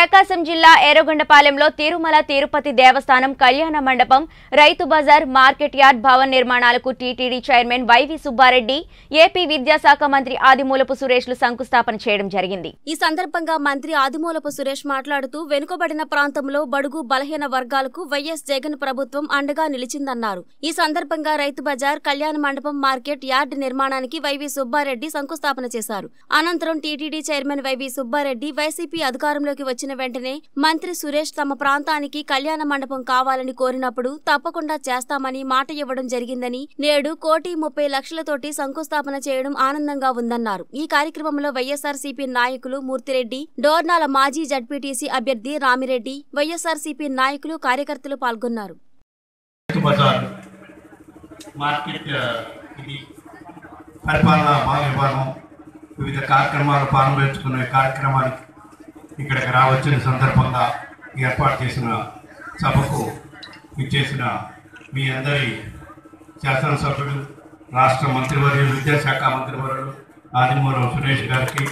ప్రకాశం జిల్లా ఏరగొండపాలెంలో తిరుమల తిరుపతి దేవస్థానం కళ్యాణ మండపం రైతు బజార్ మార్కెట్ యార్డ్ భవన్ నిర్మాణాలకు TTD chairman Y V Subba Reddy AP విద్యాశాఖ మంత్రి ఆదిమూలపు సురేష్లు శంకుస్థాపన చేయడం జరిగింది ఈ సందర్భంగా మంత్రి ఆదిమూలపు సురేష్ మాట్లాడుతూ వెనుకబడిన ప్రాంతంలో బడుగు బలహీన వర్గాలకు వైఎస్ జగన్ ప్రభుత్వం అండగా నిలిచిందన్నారు ఈ సందర్భంగా రైతు బజార్ కళ్యాణ మండపం మార్కెట్ యార్డ్ నిర్మాణానికి వైవి సుబ్బారెడ్డి శంకుస్థాపన చేశారు అనంతరం TTD chairman Y V Subba Reddy YCP అధికారంలోకి వచ్చిన వెంటనే మంత్రి సురేష్ తమ ప్రాంతానికి కళ్యాణ మండపం కావాలని కోరినప్పుడు తప్పకుండా చేస్తామని మాట ఇవ్వడం జరిగిందని నేడు కోటి ముప్పై లక్షలతోటి శంకుస్థాపన చేయడం ఆనందంగా ఉందన్నారు ఈ కార్యక్రమంలో వైఎస్ఆర్సీపీ నాయకులు మూర్తిరెడ్డి డోర్నాల మాజీ జడ్పీటీసీ అభ్యర్థి రామిరెడ్డి వైఎస్ఆర్సీపీ నాయకులు కార్యకర్తలు పాల్గొన్నారు రైతు బజార్ మార్కెట్ ఆ, ఇది పరిపాలన భాగ విభాగం వివిధ కార్యక్రమాలు పాల్గొంచుకునే కార్యక్రమానికి ఇక్కడికి రావచ్చిన సందర్భంగా ఏర్పాటు చేసిన సభకు ఇచ్చేసిన మీ అందరి శాసనసభ్యులు రాష్ట్ర మంత్రివర్యులు విద్యాశాఖ మంత్రివర్యులు ఆదిమూలం సురేష్ గారికి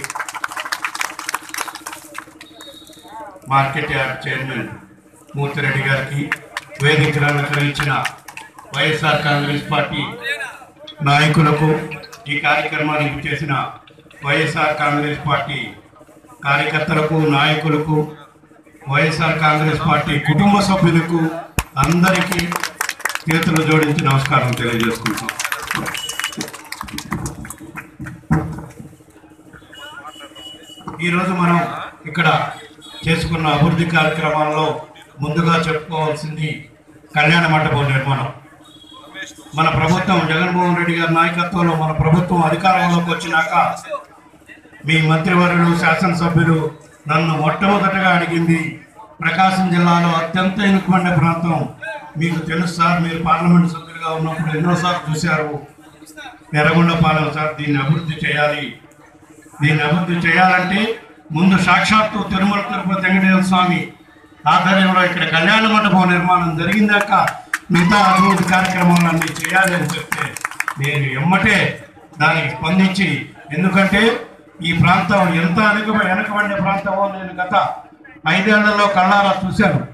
మార్కెట్ యార్డ్ చైర్మన్ మూర్తిరెడ్డి గారికి వేదికను అలంకరించిన వైఎస్ఆర్ కాంగ్రెస్ పార్టీ నాయకులకు ఈ కార్యక్రమానికి చేసిన వైఎస్ఆర్ కాంగ్రెస్ పార్టీ కార్యకర్తలకు నాయకులకు వైఎస్ఆర్ కాంగ్రెస్ పార్టీ కుటుంబ సభ్యులకు అందరికీ చేతులు జోడించి నమస్కారం తెలియజేసుకుంటాం ఈరోజు మనం ఇక్కడ చేసుకున్న అభివృద్ధి కార్యక్రమాల్లో ముందుగా చెప్పుకోవాల్సింది కళ్యాణ మండపం నిర్మాణం మన ప్రభుత్వం జగన్మోహన్ రెడ్డి గారి నాయకత్వంలో మన ప్రభుత్వం అధికారంలోకి వచ్చినాక మీ మంత్రివర్యులు శాసనసభ్యులు నన్ను మొట్టమొదటగా అడిగింది ప్రకాశం జిల్లాలో అత్యంత ఎన్నుకున్న ప్రాంతం మీకు తెలుసు సార్ మీరు పార్లమెంట్ సభ్యులుగా ఉన్నప్పుడు ఎన్నోసార్లు చూశారు నెరగొండపాలెం సార్ దీన్ని అభివృద్ధి చేయాలి దీన్ని అభివృద్ధి చేయాలంటే ముందు సాక్షాత్తు తిరుమల తిరుపతి వెంకటేశ్వర స్వామి ఆధ్వర్యంలో ఇక్కడ కళ్యాణ మండపం నిర్మాణం జరిగిందాక మిగతా అభివృద్ధి కార్యక్రమాలన్నీ చేయాలి అని చెప్తే నేను ఎమ్మటే దానికి స్పందించి ఎందుకంటే ఈ ప్రాంతం ఎంత వెనుక వెనకబడిన ప్రాంతమో నేను గత ఐదేళ్లలో కళ్ళారా చూశాను